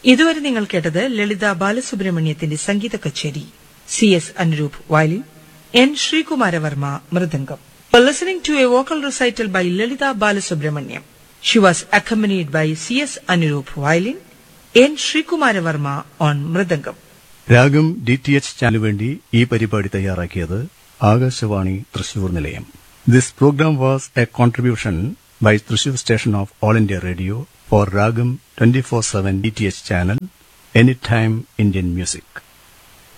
ഇതുവരെ നിങ്ങൾ കേട്ടത് ലളിത ബാലസുബ്രഹ്മണ്യത്തിന്റെ സംഗീത കച്ചേരി C S Anuroop violin N Sreekumaravarma mridangam listening to a vocal recital by Lalitha Balasubramaniam she was accompanied by C S Anuroop violin N Sreekumaravarma on mridangam Raagam D T H ചാനലിനു വേണ്ടി ഈ പരിപാടി തയ്യാറാക്കിയത് ആകാശവാണി തൃശൂർ നിലയം this program was a contribution by Thrissur station of All India Radio for Raagam twenty four seven D T H channel any time Indian music